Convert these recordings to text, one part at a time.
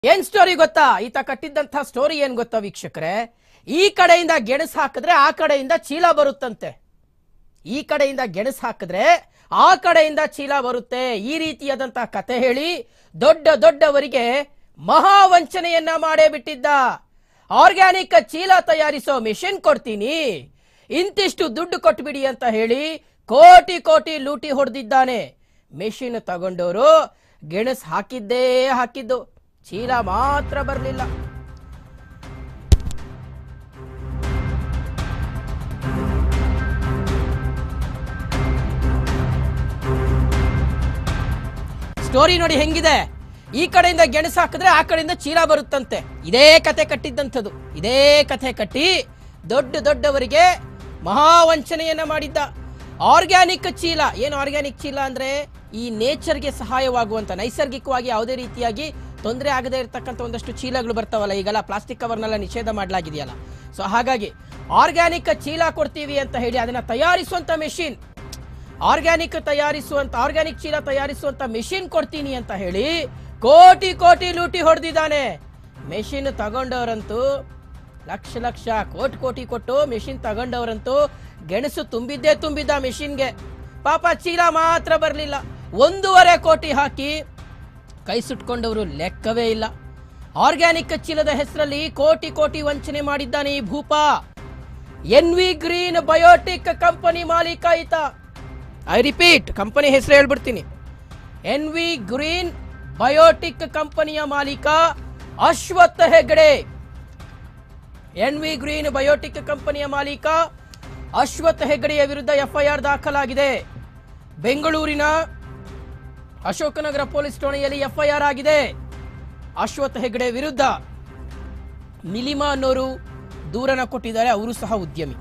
ಏನ್ ಸ್ಟೋರಿ ಗೊತ್ತಾ ಈತ ಕಟ್ಟಿದ್ದಂತ ಸ್ಟೋರಿ ಏನ್ ಗೊತ್ತಾ ವೀಕ್ಷಕರೇ ಈ ಕಡೆಯಿಂದ ಗೆಣಸ್ ಹಾಕಿದ್ರೆ ಆ ಕಡೆಯಿಂದ ಚೀಲ ಬರುತ್ತಂತೆ ಈ ಕಡೆಯಿಂದ ಗೆಣಸ್ ಹಾಕಿದ್ರೆ ಆ ಕಡೆಯಿಂದ ಚೀಲ ಬರುತ್ತೆ ಈ ರೀತಿಯಾದಂತ ಕತೆ ಹೇಳಿ ದೊಡ್ಡ ದೊಡ್ಡವರಿಗೆ ಮಹಾವಂಚನೆಯನ್ನ ಮಾಡೇ ಬಿಟ್ಟಿದ್ದ ಆರ್ಗ್ಯಾನಿಕ್ ಚೀಲ ತಯಾರಿಸೋ ಮಿಷಿನ್ ಕೊಡ್ತೀನಿ ಇಂತಿಷ್ಟು ದುಡ್ಡು ಕೊಟ್ಬಿಡಿ ಅಂತ ಹೇಳಿ ಕೋಟಿ ಕೋಟಿ ಲೂಟಿ ಹೊಡೆದಿದ್ದಾನೆ ಮೆಷಿನ್ ತಗೊಂಡವರು ಗೆಣಸ್ ಹಾಕಿದ್ದೇ ಹಾಕಿದ್ದು ಚೀಲ ಮಾತ್ರ ಬರಲಿಲ್ಲ ಸ್ಟೋರಿ ನೋಡಿ ಹೆಂಗಿದೆ ಈ ಕಡೆಯಿಂದ ಗೆಣಸು ಹಾಕಿದ್ರೆ ಆ ಕಡೆಯಿಂದ ಚೀಲ ಬರುತ್ತಂತೆ ಇದೇ ಕತೆ ಕಟ್ಟಿದ್ದಂಥದ್ದು ಇದೇ ಕತೆ ಕಟ್ಟಿ ದೊಡ್ಡ ದೊಡ್ಡವರಿಗೆ ಮಹಾವಂಚನೆಯನ್ನ ಮಾಡಿದ್ದ ಆರ್ಗ್ಯಾನಿಕ್ ಚೀಲ ಏನು ಆರ್ಗ್ಯಾನಿಕ್ ಚೀಲ ಅಂದ್ರೆ ಈ ನೇಚರ್ಗೆ ಸಹಾಯವಾಗುವಂತ ನೈಸರ್ಗಿಕವಾಗಿ ಯಾವುದೇ ರೀತಿಯಾಗಿ ತೊಂದರೆ ಆಗದೇ ಇರತಕ್ಕಂಥ ಒಂದಷ್ಟು ಚೀಲಗಳು ಬರ್ತಾವಲ್ಲ ಈಗೆಲ್ಲ ಪ್ಲಾಸ್ಟಿಕ್ ಕವರ್ನೆಲ್ಲ ನಿಷೇಧ ಮಾಡಲಾಗಿದೆಯಲ್ಲ ಸೊ ಹಾಗಾಗಿ ಆರ್ಗ್ಯಾನಿಕ್ ಚೀಲ ಕೊಡ್ತೀವಿ ಅಂತ ಹೇಳಿ ಅದನ್ನ ತಯಾರಿಸುವಂತ ಮೆಷಿನ್ ಆರ್ಗ್ಯಾನಿಕ್ ತಯಾರಿಸುವಂತ ಆರ್ಗ್ಯಾನಿಕ್ ಚೀಲ ತಯಾರಿಸುವಂತ ಮೆಷಿನ್ ಕೊಡ್ತೀನಿ ಅಂತ ಹೇಳಿ ಕೋಟಿ ಕೋಟಿ ಲೂಟಿ ಹೊಡೆದಿದ್ದಾನೆ ಮೆಷಿನ್ ತಗೊಂಡವರಂತೂ ಲಕ್ಷ ಲಕ್ಷ ಕೋಟಿ ಕೋಟಿ ಕೊಟ್ಟು ಮೆಷಿನ್ ತಗೊಂಡವರಂತೂ ಗೆಣಸು ತುಂಬಿದ್ದೇ ತುಂಬಿದ್ದ ಮೆಷಿನ್ಗೆ ಪಾಪ ಚೀಲ ಮಾತ್ರ ಬರಲಿಲ್ಲ ಒಂದೂವರೆ ಕೋಟಿ ಹಾಕಿ ಕೈ ಸುಟ್ಕೊಂಡವರು ಲೆಕ್ಕವೇ ಇಲ್ಲ ಆರ್ಗ್ಯಾನಿಕ್ ಚೀಲದ ಹೆಸರಲ್ಲಿ ಕೋಟಿ ಕೋಟಿ ವಂಚನೆ ಮಾಡಿದ್ದಾನೆ ಈ ಭೂಪ N V green biotic company ಮಾಲೀಕ ಈತ ಐ ರಿಪೀಟ್ ಕಂಪನಿ ಹೆಸರು ಹೇಳ್ಬಿಡ್ತೀನಿ ಎನ್ ವಿ ಗ್ರೀನ್ ಬಯೋಟಿಕ್ ಕಂಪನಿಯ ಮಾಲೀಕ Ashwath Hegde N V green biotic ಕಂಪನಿಯ ಮಾಲೀಕ ಅಶ್ವಥ್ ಹೆಗ್ಡೆಯ ವಿರುದ್ಧ ಎಫ್ಐಆರ್ ದಾಖಲಾಗಿದೆ ಬೆಂಗಳೂರಿನ ಅಶೋಕನಗರ ಪೊಲೀಸ್ ಠಾಣೆಯಲ್ಲಿ ಎಫ್ಐಆರ್ ಆಗಿದೆ ಅಶ್ವಥ್ ಹೆಗ್ಡೆ ವಿರುದ್ಧ ನಿಲಿಮಾ ಅನ್ನೋರು ದೂರನ ಕೊಟ್ಟಿದ್ದಾರೆ ಅವರು ಸಹ ಉದ್ಯಮಿ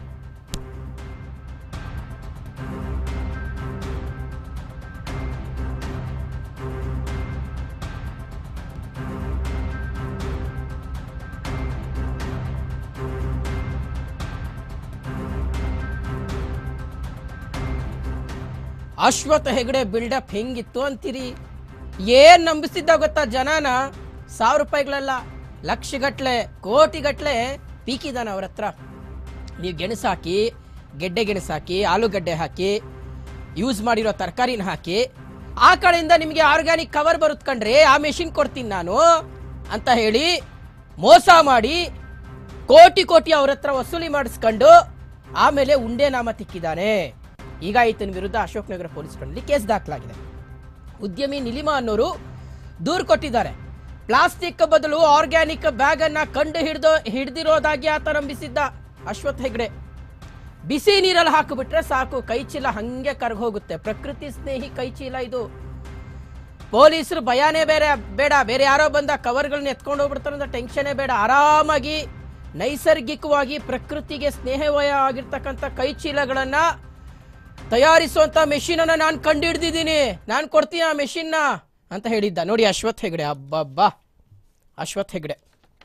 ಅಶ್ವಥ್ ಹೆಗಡೆ ಬಿಲ್ಡಪ್ ಹೆಂಗಿತ್ತು ಅಂತೀರಿ ಏನ್ ನಂಬಿಸಿದ್ದ ಗೊತ್ತಾ ಜನನ ಸಾವಿರ ರೂಪಾಯಿಗಳಲ್ಲ ಲಕ್ಷಗಟ್ಲೆ ಕೋಟಿಗಟ್ಲೆ ಪೀಕಿದಾನ ಅವ್ರ ಹತ್ರ ನೀವು ಗೆಣಸು ಹಾಕಿ ಗೆಡ್ಡೆ ಗೆಣಸು ಹಾಕಿ ಆಲೂಗಡ್ಡೆ ಹಾಕಿ ಯೂಸ್ ಮಾಡಿರೋ ತರಕಾರಿನ ಹಾಕಿ ಆ ಕಡೆಯಿಂದ ನಿಮಗೆ ಆರ್ಗ್ಯಾನಿಕ್ ಕವರ್ ಬರುತ್ತೆ ಕಣ್ರಿ ಆ ಮೆಷಿನ್ ಕೊಡ್ತೀನಿ ನಾನು ಅಂತ ಹೇಳಿ ಮೋಸ ಮಾಡಿ ಕೋಟಿ ಕೋಟಿ ಅವ್ರ ಹತ್ರ ವಸೂಲಿ ಮಾಡಿಸ್ಕೊಂಡು ಆಮೇಲೆ ಉಂಡೆ ನಾಮ ತಿಕ್ಕಿದ್ದಾನೆ ಈಗ ಈತನ ವಿರುದ್ಧ ಅಶೋಕ್ ನಗರ ಪೊಲೀಸ್ ಠಾಣೆಯಲ್ಲಿ ಕೇಸ್ ದಾಖಲಾಗಿದೆ ಉದ್ಯಮಿ ನಿಲಿಮಾ ಅನ್ನೋರು ದೂರು ಕೊಟ್ಟಿದ್ದಾರೆ ಪ್ಲಾಸ್ಟಿಕ್ ಬದಲು ಆರ್ಗ್ಯಾನಿಕ್ ಬ್ಯಾಗ್ ಅನ್ನ ಕಂಡು ಹಿಡಿದು ಹಿಡ್ದಿರೋದಾಗಿ ಆತ ನಂಬಿಸಿದ್ದ ಅಶ್ವಥ್ ಹೆಗ್ಡೆ ಬಿಸಿ ನೀರಲ್ಲಿ ಹಾಕಿಬಿಟ್ರೆ ಸಾಕು ಕೈ ಚೀಲ ಹಂಗೆ ಕರ್ಗ್ ಹೋಗುತ್ತೆ ಪ್ರಕೃತಿ ಸ್ನೇಹಿ ಕೈ ಚೀಲ ಇದು ಪೊಲೀಸರು ಭಯನೇ ಬೇರೆ ಬೇಡ ಬೇರೆ ಯಾರೋ ಬಂದ ಕವರ್ಗಳನ್ನ ಎತ್ಕೊಂಡು ಹೋಗ್ಬಿಡ್ತಾರೆ ಅಂತ ಟೆನ್ಷನೇ ಬೇಡ ಆರಾಮಾಗಿ ನೈಸರ್ಗಿಕವಾಗಿ ಪ್ರಕೃತಿಗೆ ಸ್ನೇಹವಯ ಆಗಿರ್ತಕ್ಕಂಥ ಕೈ ಚೀಲಗಳನ್ನ ತಯಾರಿಸುವಂತ ಮೆಷಿನ್ ಅನ್ನ ನಾನು ಕಂಡು ಹಿಡ್ದಿದ್ದೀನಿ ನಾನು ಕೊಡ್ತೀನಿ ಆ ಮೆಷಿನ್ನ ಅಂತ ಹೇಳಿದ್ದ ನೋಡಿ ಅಶ್ವಥ್ ಹೆಗ್ಡೆ ಅಬ್ಬಬ್ಬಾ ಅಶ್ವಥ್ ಹೆಗ್ಡೆ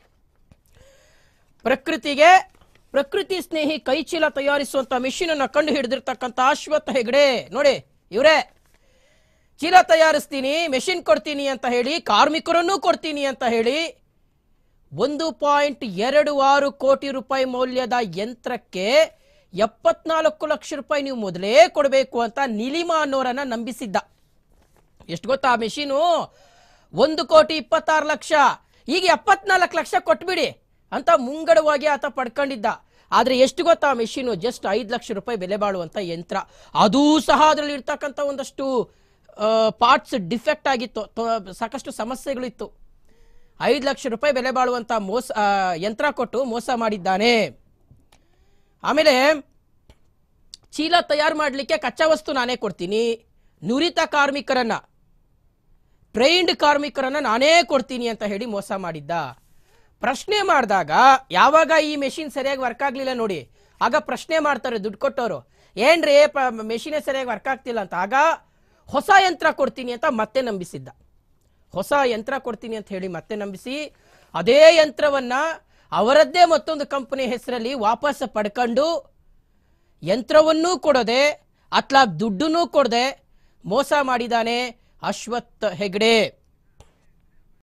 ಪ್ರಕೃತಿಗೆ ಪ್ರಕೃತಿ ಸ್ನೇಹಿ ಕೈಚೀಲ ತಯಾರಿಸುವಂತ ಮೆಷಿನ್ ಅನ್ನ ಕಂಡು ಹಿಡಿದಿರ್ತಕ್ಕಂಥ ಅಶ್ವಥ್ ಹೆಗ್ಡೆ ನೋಡಿ ಇವರೇ ಚೀಲ ತಯಾರಿಸ್ತೀನಿ ಮೆಷಿನ್ ಕೊಡ್ತೀನಿ ಅಂತ ಹೇಳಿ ಕಾರ್ಮಿಕರನ್ನೂ ಕೊಡ್ತೀನಿ ಅಂತ ಹೇಳಿ ಒಂದು ಪಾಯಿಂಟ್ ಎರಡು ಆರು ಕೋಟಿ ರೂಪಾಯಿ ಮೌಲ್ಯದ ಯಂತ್ರಕ್ಕೆ ಎಪ್ಪತ್ನಾಲ್ಕು ಲಕ್ಷ ರೂಪಾಯಿ ನೀವು ಮೊದಲೇ ಕೊಡಬೇಕು ಅಂತ ನಿಲಿಮಾ ಅನ್ನೋರನ್ನ ನಂಬಿಸಿದ್ದ ಎಷ್ಟು ಗೊತ್ತಾ ಆ ಮೆಷಿನು ಒಂದು ಕೋಟಿ ಇಪ್ಪತ್ತಾರು ಲಕ್ಷ ಈಗ ಎಪ್ಪತ್ನಾಲ್ಕು ಲಕ್ಷ ಕೊಟ್ಬಿಡಿ ಅಂತ ಮುಂಗಡವಾಗಿ ಆತ ಪಡ್ಕೊಂಡಿದ್ದ ಆದ್ರೆ ಎಷ್ಟು ಗೊತ್ತಾ ಆ ಮೆಷಿನು ಜಸ್ಟ್ ಐದು ಲಕ್ಷ ರೂಪಾಯಿ ಬೆಲೆ ಬಾಳುವಂತ ಯಂತ್ರ ಅದೂ ಸಹ ಅದರಲ್ಲಿ ಇರ್ತಕ್ಕಂಥ ಒಂದಷ್ಟು ಪಾರ್ಟ್ಸ್ ಡಿಫೆಕ್ಟ್ ಆಗಿತ್ತು ತೊ- ಸಾಕಷ್ಟು ಸಮಸ್ಯೆಗಳಿತ್ತು ಐದು ಲಕ್ಷ ರೂಪಾಯಿ ಬೆಲೆ ಬಾಳುವಂತ ಮೋಸ ಆ, ಯಂತ್ರ ಕೊಟ್ಟು ಮೋಸ ಮಾಡಿದ್ದಾನೆ ಆಮೇಲೆ ಚೀಲ ತಯಾರು ಮಾಡಲಿಕ್ಕೆ ಕಚ್ಚಾ ವಸ್ತು ನಾನೇ ಕೊಡ್ತೀನಿ ನುರಿತ ಕಾರ್ಮಿಕರನ್ನ ಟ್ರೈನ್ಡ್ ಕಾರ್ಮಿಕರನ್ನ ನಾನೇ ಕೊಡ್ತೀನಿ ಅಂತ ಹೇಳಿ ಮೋಸ ಮಾಡಿದ್ದ ಪ್ರಶ್ನೆ ಮಾಡಿದಾಗ ಯಾವಾಗ ಈ ಮೆಷಿನ್ ಸರಿಯಾಗಿ ವರ್ಕ್ ಆಗ್ಲಿಲ್ಲ ನೋಡಿ ಆಗ ಪ್ರಶ್ನೆ ಮಾಡ್ತಾರೆ ದುಡ್ಡು ಕೊಟ್ಟವರು ಏನ್ರಿ ಮೆಷಿನೇ ಸರಿಯಾಗಿ ವರ್ಕ್ ಆಗ್ತಿಲ್ಲ ಅಂತ ಆಗ ಹೊಸ ಯಂತ್ರ ಕೊಡ್ತೀನಿ ಅಂತ ಮತ್ತೆ ನಂಬಿಸಿದ್ದ ಹೊಸ ಯಂತ್ರ ಕೊಡ್ತೀನಿ ಅಂತ ಹೇಳಿ ಮತ್ತೆ ನಂಬಿಸಿ ಅದೇ ಯಂತ್ರವನ್ನ ಅವರದ್ದೇ ಮತ್ತೊಂದು ಕಂಪನಿ ಹೆಸರಲ್ಲಿ ವಾಪಸ್ ಪಡ್ಕೊಂಡು ಯಂತ್ರವನ್ನೂ ಕೊಡದೆ ಅತ್ಲಾಗ್ ದುಡ್ಡನ್ನೂ ಕೊಡದೆ ಮೋಸ ಮಾಡಿದಾನೆ ಅಶ್ವಥ್ ಹೆಗ್ಡೆ